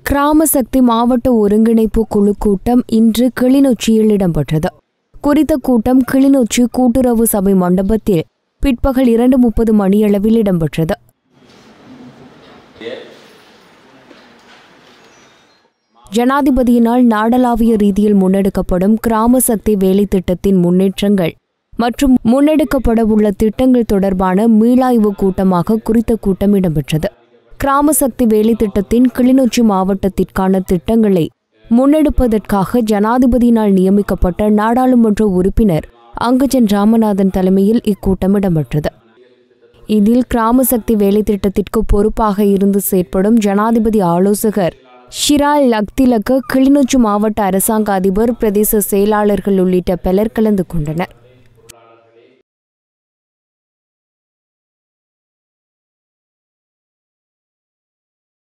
கிராம சக்தி மாவட்ட ஒருங்கிணைப்பு குழு கூட்டம் இன்று கிளிநொச்சியில் இடம்பெற்றது குறித்த கூட்டம் கிளிநொச்சி கூட்டுறவு சபை மண்டபத்தில் பிற்பகல் இரண்டு முப்பது மணியளவில் இடம்பெற்றது ஜனாதிபதியினால் நாடளாவிய ரீதியில் முன்னெடுக்கப்படும் கிராம சக்தி வேலை திட்டத்தின் முன்னேற்றங்கள் மற்றும் முன்னெடுக்கப்பட உள்ள திட்டங்கள் தொடர்பான மீளாய்வு கூட்டமாக குறித்த கூட்டம் இடம்பெற்றது கிராம சக்தி வேலை திட்டத்தின் கிளிநொச்சி மாவட்டத்திற்கான திட்டங்களை முன்னெடுப்பதற்காக ஜனாதிபதியினால் நியமிக்கப்பட்ட நாடாளுமன்ற உறுப்பினர் அங்குஜன் ராமநாதன் தலைமையில் இக்கூட்டம் இடம்பெற்றது இதில் கிராம சக்தி வேலை திட்டத்திற்கு பொறுப்பாக இருந்து செயற்படும் ஜனாதிபதி ஆலோசகர் ஷிரால் லக்திலக்கு கிளிநொச்சி மாவட்ட அரசாங்க அதிபர் பிரதேச செயலாளர்கள் உள்ளிட்ட பலர் கலந்து கொண்டனர்